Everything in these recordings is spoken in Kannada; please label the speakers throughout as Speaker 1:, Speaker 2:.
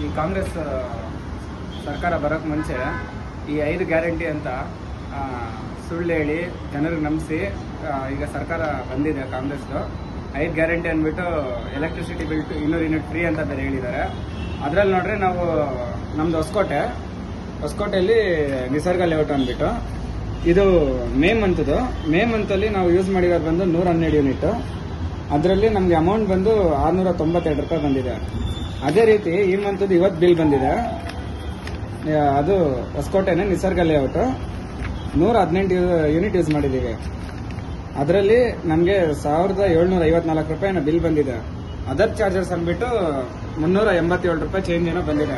Speaker 1: ಈ ಕಾಂಗ್ರೆಸ್ ಆ, ಸರ್ಕಾರ ಬರೋಕ್ಕೆ ಮುಂಚೆ ಈ ಐದು ಗ್ಯಾರಂಟಿ ಅಂತ ಆ, ಸುಳ್ಳು ಹೇಳಿ ಜನರಿಗೆ ನಂಬಿಸಿ ಈಗ ಸರ್ಕಾರ ಬಂದಿದೆ ಕಾಂಗ್ರೆಸ್ದು ಐದು ಗ್ಯಾರಂಟಿ ಅಂದ್ಬಿಟ್ಟು ಎಲೆಕ್ಟ್ರಿಸಿಟಿ ಬಿಲ್ ಇನ್ನೂರು ಯೂನಿಟ್ ಫ್ರೀ ಅಂತ ಬೇರೆ ಹೇಳಿದ್ದಾರೆ ಅದರಲ್ಲಿ ನೋಡ್ರೆ ನಾವು ನಮ್ದು ಹೊಸಕೋಟೆ ಹೊಸಕೋಟೆಯಲ್ಲಿ ನಿಸರ್ಗ ಲೇಔಟ್ ಅಂದ್ಬಿಟ್ಟು ಇದು ಮೇ ಮಂತ್ದು ಮೇ ಮಂತಲ್ಲಿ ನಾವು ಯೂಸ್ ಮಾಡಿರೋದು ಬಂದು ನೂರ ಹನ್ನೆರಡು ಯೂನಿಟ್ ಅದರಲ್ಲಿ ನಮಗೆ ಅಮೌಂಟ್ ಬಂದು ಆರ್ನೂರ ತೊಂಬತ್ತೆರಡು ರೂಪಾಯಿ ಬಂದಿದೆ ಅದೇ ರೀತಿ ಈ ಮಂತದ್ದು ಇವತ್ತು ಬಿಲ್ ಬಂದಿದೆ ಆ, ಅದು ಹೊಸಕೋಟೆನೆ ನಿಸರ್ಗ ಲೇಔಟ್ ನೂರ ಹದಿನೆಂಟು ಯೂನಿಟ್ ಯೂಸ್ ಮಾಡಿದ್ದೀವಿ ಅದರಲ್ಲಿ ನಮಗೆ ಸಾವಿರದ ಏಳ್ನೂರ ಐವತ್ನಾಲ್ಕು ರೂಪಾಯಿನ ಬಿಲ್ ಬಂದಿದೆ ಅದರ್ ಚಾರ್ಜಸ್ ಅಂದ್ಬಿಟ್ಟು ಮುನ್ನೂರ ಎಂಬತ್ತೇಳು ರೂಪಾಯಿ ಚೇಂಜ್ ಏನೋ ಬಂದಿದೆ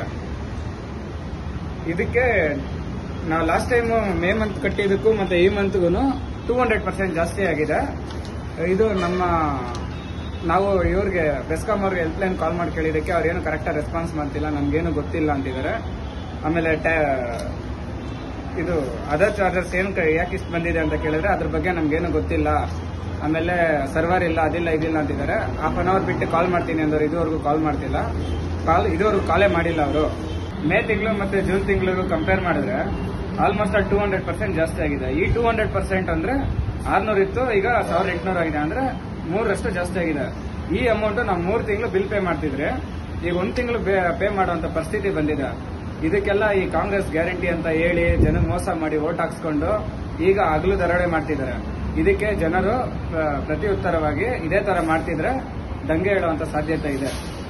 Speaker 1: ಇದಕ್ಕೆ ನಾವು ಲಾಸ್ಟ್ ಟೈಮ್ ಮೇ ಮಂತ್ ಕಟ್ಟಿದ್ದಕ್ಕೂ ಮತ್ತೆ ಈ ಮಂತ್ಗೂ ಟೂ ಹಂಡ್ರೆಡ್ ಪರ್ಸೆಂಟ್ ಜಾಸ್ತಿ ಆಗಿದೆ ಇದು ನಮ್ಮ ನಾವು ಇವ್ರಿಗೆ ಬೆಸ್ಕಾಂ ಅವ್ರಿಗೆ ಹೆಲ್ಪ್ಲೈನ್ ಕಾಲ್ ಮಾಡಿ ಕೇಳಿದಕ್ಕೆ ಅವ್ರು ಏನು ಕರೆಕ್ಟಾಗಿ ರೆಸ್ಪಾನ್ಸ್ ಮಾಡ್ತಿಲ್ಲ ನಮ್ಗೇನು ಗೊತ್ತಿಲ್ಲ ಅಂತಿದ್ದಾರೆ ಆಮೇಲೆ ಟ್ಯಾ- ಇದು ಅದರ್ ಚಾರ್ಜರ್ಸ್ ಏನು ಯಾಕೆ ಇಷ್ಟು ಬಂದಿದೆ ಅಂತ ಕೇಳಿದ್ರೆ ಅದ್ರ ಬಗ್ಗೆ ನಮ್ಗೇನು ಗೊತ್ತಿಲ್ಲ ಆಮೇಲೆ ಸರ್ವರ್ ಇಲ್ಲ ಅದಿಲ್ಲ ಇದಿಲ್ಲ ಅಂತಿದ್ದಾರೆ ಹಾಫ್ ಅನ್ ಅವರ್ ಬಿಟ್ಟು ಕಾಲ್ ಮಾಡ್ತೀನಿ ಅಂದವ್ರು ಇದುವರೆಗೂ ಕಾಲ್ ಮಾಡ್ತಿಲ್ಲ ಕಾಲ್ ಇದುವರೆಗೂ ಕಾಲೇ ಮಾಡಿಲ್ಲ ಅವರು ಮೇ ತಿಂಗಳು ಮತ್ತೆ ಜೂನ್ ತಿಂಗಳಿಗೂ ಕಂಪೇರ್ ಮಾಡಿದ್ರೆ ಆಲ್ಮೋಸ್ಟ್ ಟೂ ಹಂಡ್ರೆಡ್ ಪರ್ಸೆಂಟ್ ಜಾಸ್ತಿ ಆಗಿದೆ ಈ ಟೂ ಹಂಡ್ರೆಡ್ ಪರ್ಸೆಂಟ್ ಅಂದ್ರೆ ಆರ್ನೂರ್ ಇತ್ತು ಈಗ ಸಾವಿರದ ಎಂಟುನೂರು ಆಗಿದೆ ಅಂದ್ರೆ ಮೂರರಷ್ಟು ಜಾಸ್ತಿ ಆಗಿದೆ ಈ ಅಮೌಂಟ್ ನಾವು ಮೂರು ತಿಂಗಳು ಬಿಲ್ ಪೇ ಮಾಡ್ತಿದ್ರೆ ಈಗ ಒಂದು ತಿಂಗಳು ಪೇ ಮಾಡುವಂತ ಪರಿಸ್ಥಿತಿ ಬಂದಿದೆ ಇದಕ್ಕೆಲ್ಲ ಈ ಕಾಂಗ್ರೆಸ್ ಗ್ಯಾರಂಟಿ ಅಂತ ಹೇಳಿ ಜನ ಮೋಸ ಮಾಡಿ ಓಟ್ ಹಾಕ್ಸ್ಕೊಂಡು ಈಗ ಹಗಲು ದರೋಡೆ ಮಾಡ್ತಿದ್ದಾರೆ ಇದಕ್ಕೆ ಜನರು ಆ, ಪ್ರತಿ ಉತ್ತರವಾಗಿ ಇದೇ ತರ ಮಾಡ್ತಿದ್ರೆ ದಂಗೆ ಹೇಳುವಂತ ಸಾಧ್ಯತೆ ಇದೆ